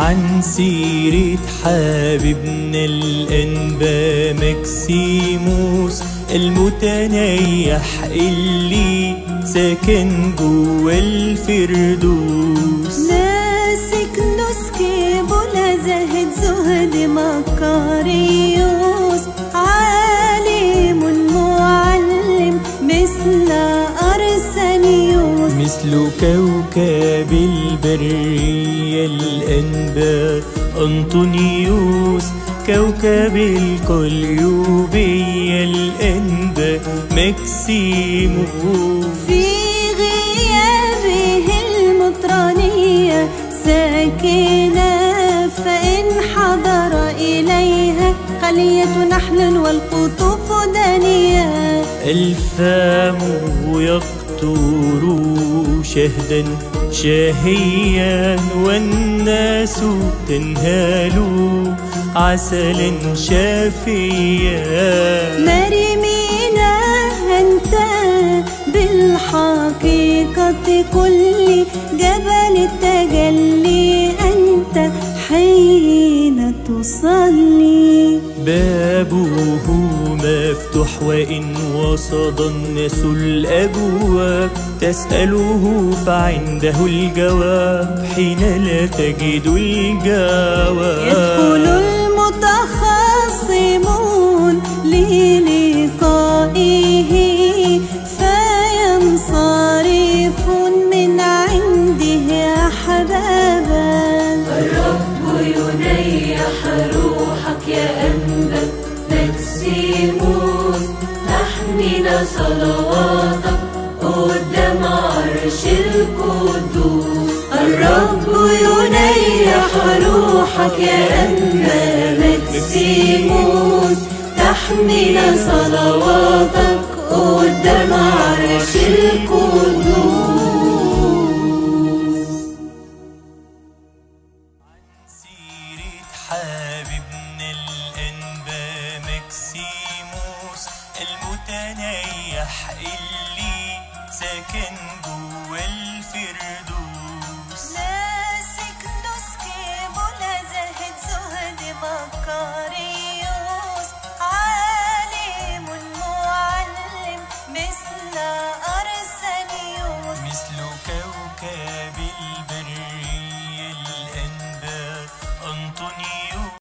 عن سيرة حبيبنا الأنبا مكسيموس المتنيح اللي سكن جوا الفردوس ناسك نسكي بلا زهد زهد مكاريوس عالم معلم مثل أرسنيوس مثل كوكب البرية الأنبا أنطونيوس كوكب القليوبية الأنبا مكسيموس في غيابه المطرانية ساكنة فإن حضر إليها خلية نحل والقطوف دانية الفم يقطر شهدا شاهيا والناس تنهال عسلا شافيا مريمينا أنت بالحقيقة كل جبل التجلي أنت حين تصلي بابه مفتوح وإن وصد الناس الأبواب تسأله فعنده الجواب حين لا تجد الجواب يدخل المتخاصمون للقائه فينصرفون من عنده أحبابا الرب ينيح روحك يا أنبا مكسيموس تحمينا صلواتك قدام عرش القدوس الرب ينيح روحك يا أنبا مكسيموس تحمينا صلواتك قدام عرش القدوس سيرة حبيبنا الأنبا مكسيموس المتنيح اللي سكن جوا الفردوس